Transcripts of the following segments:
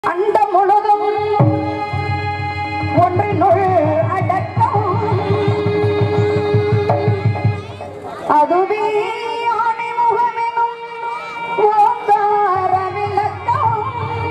அண்ட முழுதும் ஒன்றினுள் அடக்கம் அதுவே ஆணிமுகமெனும் ஓங்கார விளக்கம்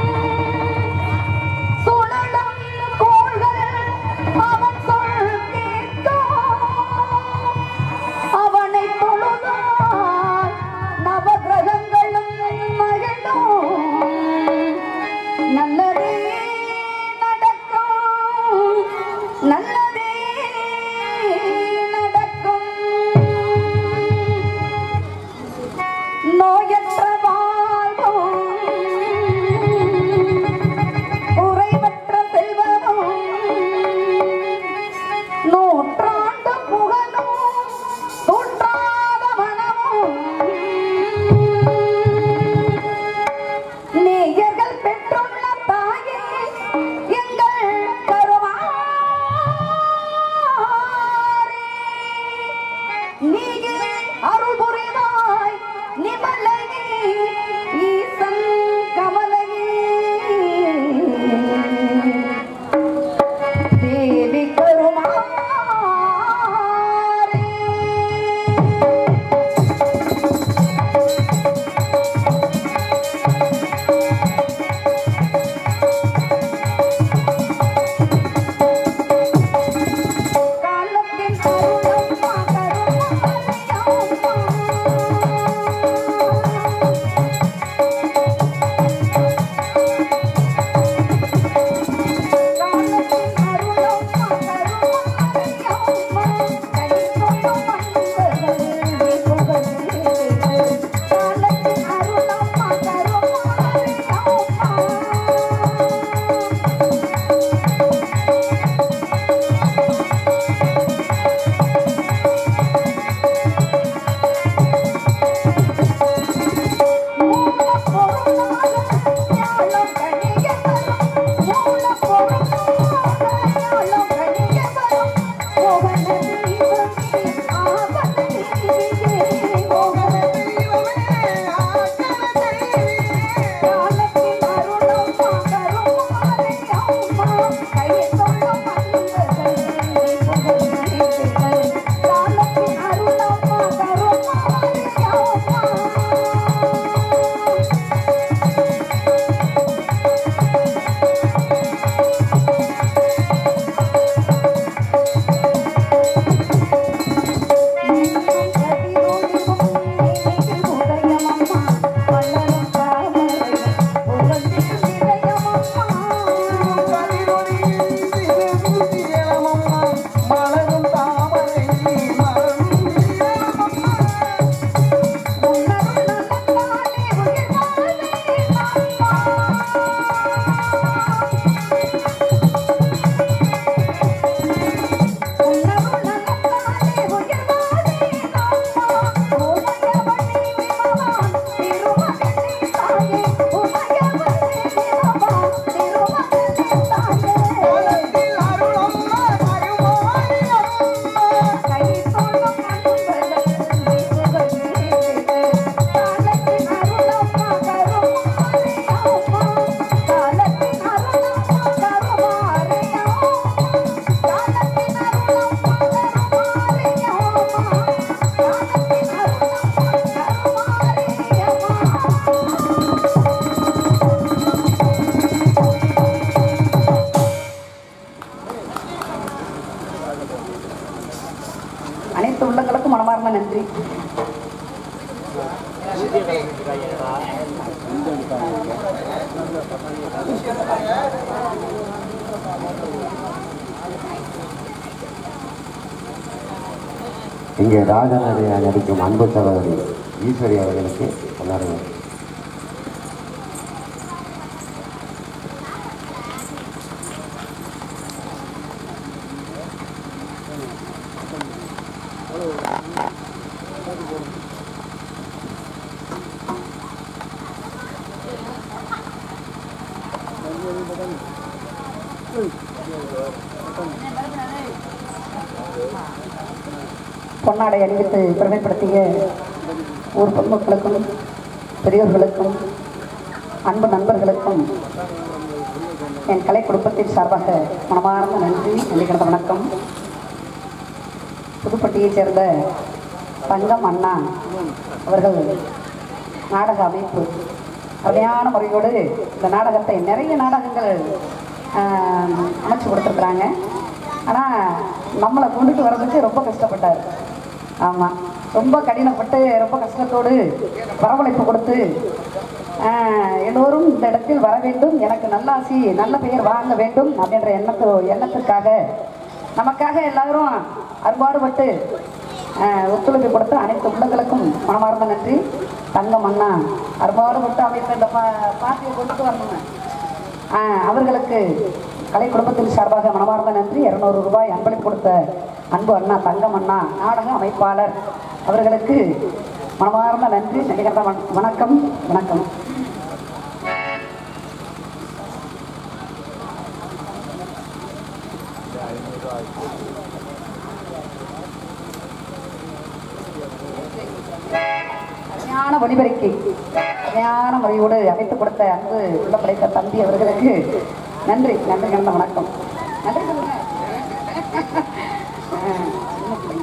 சுழலும் கோள்கள் அவன் சொல் கேட்கும் அவனை தொழுதால் நவகிரகங்களும் மகிழும் நல்லதே நடக்கும் நல்லதே நடக்கும் நோயற்ற வாழ்வும் குறைவற்ற செல்வமும் நூற்றாண்டு புகழும் தோன்றாத மனமும் நேயர்கள் பெற்றுள்ள தாயே எங்கள் கருவாரே நீயே அருள் புரிவாய் நிமலையே ஈசன் கமலையே தேவி கருமாரே காலத்தின் அருளம்மா கருமாரியம்மா காலத்தின் அருளம்மா கருமாரியம்மா கைதொடும் மனிதர்கள் புகழே காலத்தின் அருளம்மா கருமாரியம்மா அனைத்து உள்ளங்களுக்கும் மனமார்ந்த நன்றி இங்கே ராஜநடிகை நடிக்கும் அன்பு சகோதரி ஈஸ்வரி அவர்களுக்கு கொண்டாடுங்கள் பொன்னாடை அணிவித்து பெருமைப்படுத்திய ஊர் பொதுமக்களுக்கும் பெரியோர்களுக்கும் அன்பு நண்பர்களுக்கும் என் கலை குடும்பத்தின் சார்பாக மனமார்ந்த நன்றி நன்றி கிடந்த வணக்கம் புதுப்பட்டியைச் சேர்ந்த தங்கம் அண்ணா அவர்கள் நாடக அமைப்பு அருமையான முறையோடு இந்த நாடகத்தை நிறைய நாடகங்கள் ஆஹ், அமைச்சு கொடுத்துருக்குறாங்க ஆனால் நம்மளை கொண்டுட்டு வர்றதுக்கு ரொம்ப கஷ்டப்பட்டார் ஆமாம் ரொம்ப கடினப்பட்டு ரொம்ப கஷ்டத்தோடு வரவழைப்பு கொடுத்து ஆஹ், எல்லோரும் இந்த இடத்தில் வர வேண்டும் எனக்கு நல்லாசி நல்ல பெயர் வாங்க வேண்டும் அப்படின்ற எண்ணத்து எண்ணத்துக்காக நமக்காக எல்லாரும் அறுபாடுபட்டு ஆஹ், ஒத்துழைப்பு கொடுத்த அனைத்து உள்ளங்களுக்கும் மனமார்ந்த நன்றி தங்கம் அண்ணா அறுபாடுபட்டு அமைத்த இந்த பா பாட்டியை கொண்டுட்டு வரணுங்க ஆஹ், அவர்களுக்கு கலை குடும்பத்தின் சார்பாக மனமார்ந்த நன்றி இருநூறு ரூபாய் அன்பளிப்பு கொடுத்த அன்பு அண்ணா தங்கம் அண்ணா நாடக அமைப்பாளர் அவர்களுக்கு மனமார்ந்த நன்றி நடிகர்ந்த வணக்கம் வணக்கம் அருமையான ஒலிபரிக்கை அருமையான முறையோடு அமைத்துக் கொடுத்த அன்பு உள்ள படைத்த தம்பி அவர்களுக்கு நன்றி நன்றி கலந்த வணக்கம் நன்றி சொல்லுங்க ஆ, சின்ன பிள்ளைங்க.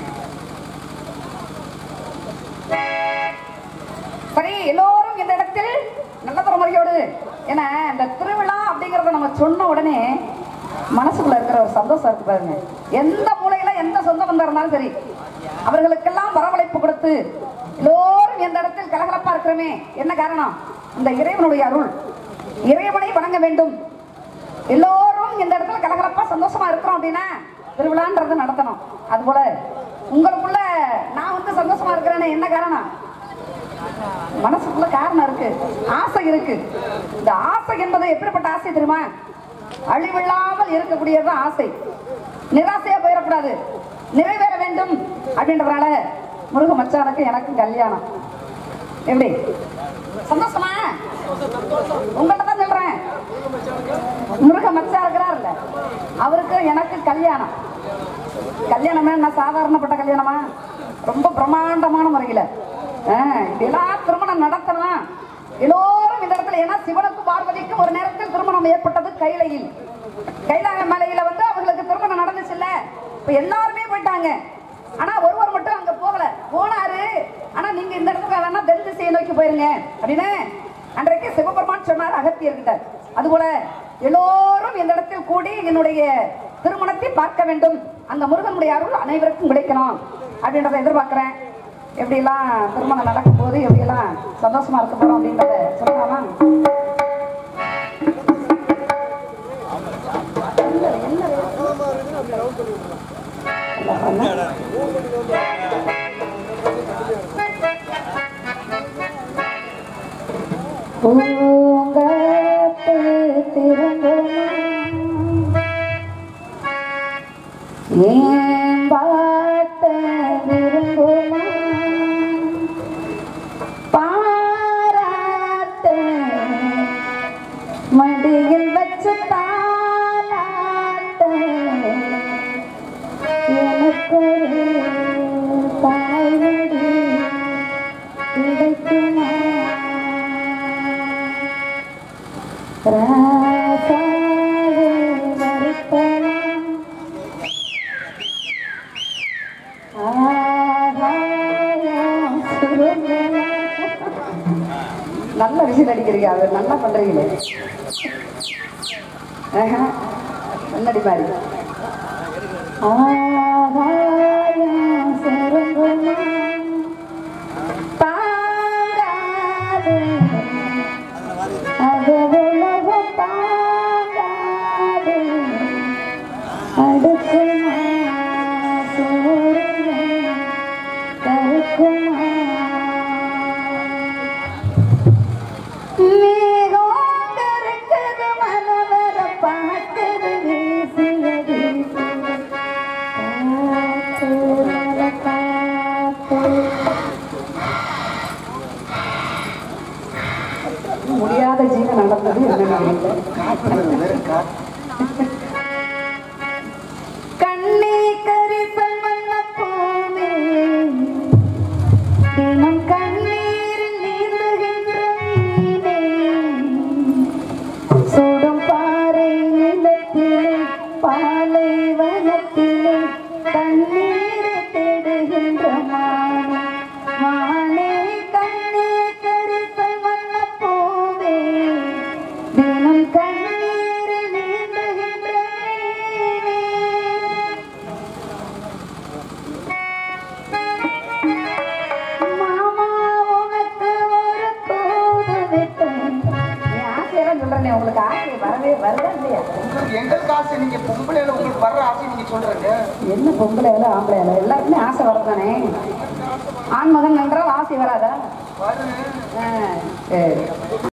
சரி எல்லோரும் இந்த இடத்தில் நல்லதொரு முறையோடு ஏன்னா இந்த திருவிழா அப்படிங்கறத நம்ம சொன்ன உடனே மனசுக்குள்ள இருக்கிற ஒரு சந்தோஷம் இருக்கு பாருங்க எந்த மூலையில எந்த சொந்த பந்தம் இருந்தாலும் சரி அவர்களுக்கெல்லாம் வரவழைப்பு கொடுத்து எல்லோரும் எந்த இடத்தில் கலகலப்பா இருக்கிறோமே என்ன காரணம் இந்த இறைவனுடைய அருள் இறைவனை வணங்க வேண்டும் எல்லோரும் இந்த இடத்துல கலகலப்பா சந்தோஷமா இருக்கிறோம் அப்படின்னா திருவிழான்றது நடத்தணும் அதுபோல உங்களுக்குள்ள நான் வந்து சந்தோஷமா இருக்கிறேன்னு என்ன காரணம் மனசுக்குள்ள காரணம் இருக்கு ஆசை இருக்கு இந்த ஆசை என்பது எப்படிப்பட்ட ஆசை தெரியுமா அழிவில்லாமல் இருக்கக்கூடியது ஆசை நிராசையா போயிடக்கூடாது நிறைவேற வேண்டும் அப்படின்றதுனால முருக மச்சானுக்கு எனக்கும் கல்யாணம் எப்படி சந்தோஷமா உங்கள்கிட்ட தான் சொல்றேன் முருக மச்சா இருக்கிறார்ல அவருக்கு எனக்கு கல்யாணம் கல்யாணமே என்ன சாதாரணப்பட்ட கல்யாணமா ரொம்ப பிரம்மாண்டமான முறையில் இப்படியெல்லாம் திருமணம் நடத்தலாம் எல்லோரும் இந்த இடத்துல ஏன்னா சிவனுக்கும் பார்வதிக்கும் ஒரு நேரத்தில் திருமணம் ஏற்பட்டது கைலையில் கைலாய மலையில வந்து அவங்களுக்கு திருமணம் நடந்துச்சு இல்ல இப்ப எல்லாருமே போயிட்டாங்க ஆனா ஒருவர் மட்டும் அங்க போகல போனாரு ஆனா நீங்க இந்த இடத்துல வேணா தென் திசையை நோக்கி போயிருங்க அப்படின்னு அன்றைக்கு சிவபெருமான் சொன்னார் அகத்தியர்கிட்ட அதுபோல எல்லோரும் இந்த இடத்தில் கூடி என்னுடைய திருமணத்தை பார்க்க வேண்டும் அந்த முருகனுடைய அருள் அனைவருக்கும் கிடைக்கணும் அப்படின்றத எதிர்பார்க்கிறேன் எப்படியெல்லாம் திருமணம் நடக்கும்போது எப்படியெல்லாம் சந்தோஷமா இருக்க போறோம் அப்படின்றத சொல்லலாமா பூங்கத்து திரும்புமா ஏன் பார்த்த விரும்புமா பாராட்ட மடியில் வச்சு தாலாட்ட எனக்கு ஒரு தாய்மொழி கிடைக்குமா ராசாவே வருத்தலாம் ஆகாயம் சுருங்கலாம். நல்ல விசில் அடிக்கிறீங்க அது நல்லா பண்றீங்களே ஆஹா, முன்னாடி மாதிரி ஆகாயம் சுருங்குமா தாங்காது அது உலகம் தாங்காது அடுக்குமா சூரியன் கருக்குமா மேகம் கருக்குது மனவர பார்க்குது வீசிய வீசிய காற்று மர காற்று முடியாத ஜீவன் நடந்தது என்ன கண்ணே கரிசல் வண்ண பூவே தினம் கண்ணீரில் நீந்துகின்ற மீனே சுடும் பாறை பாலைவனத்திலே தண்ணீரை தேடுகின்ற மானே மானே கண்ணே கரிசல் வண்ண பூவே தினம் கண்ணீரில் நீந்துகின்ற மீனே மாமா உனக்கு ஒரு தூது விட்டேன் நீ ஆசையெல்லாம் சொல்றேனே உங்களுக்கு ஆசை வரவே வருதா இல்லையா உங்களுக்கு எங்களுக்கு ஆசை நீங்க பொம்பளையில உங்களுக்கு வர்ற ஆசை நீங்க சொல்றீங்க என்ன பொம்பளை வேலை ஆம்பளை வேலை எல்லாருக்குமே ஆசை வரதானே ஆண்மகன் என்றால் ஆசை வராதா பாருங்க ஆ, சரி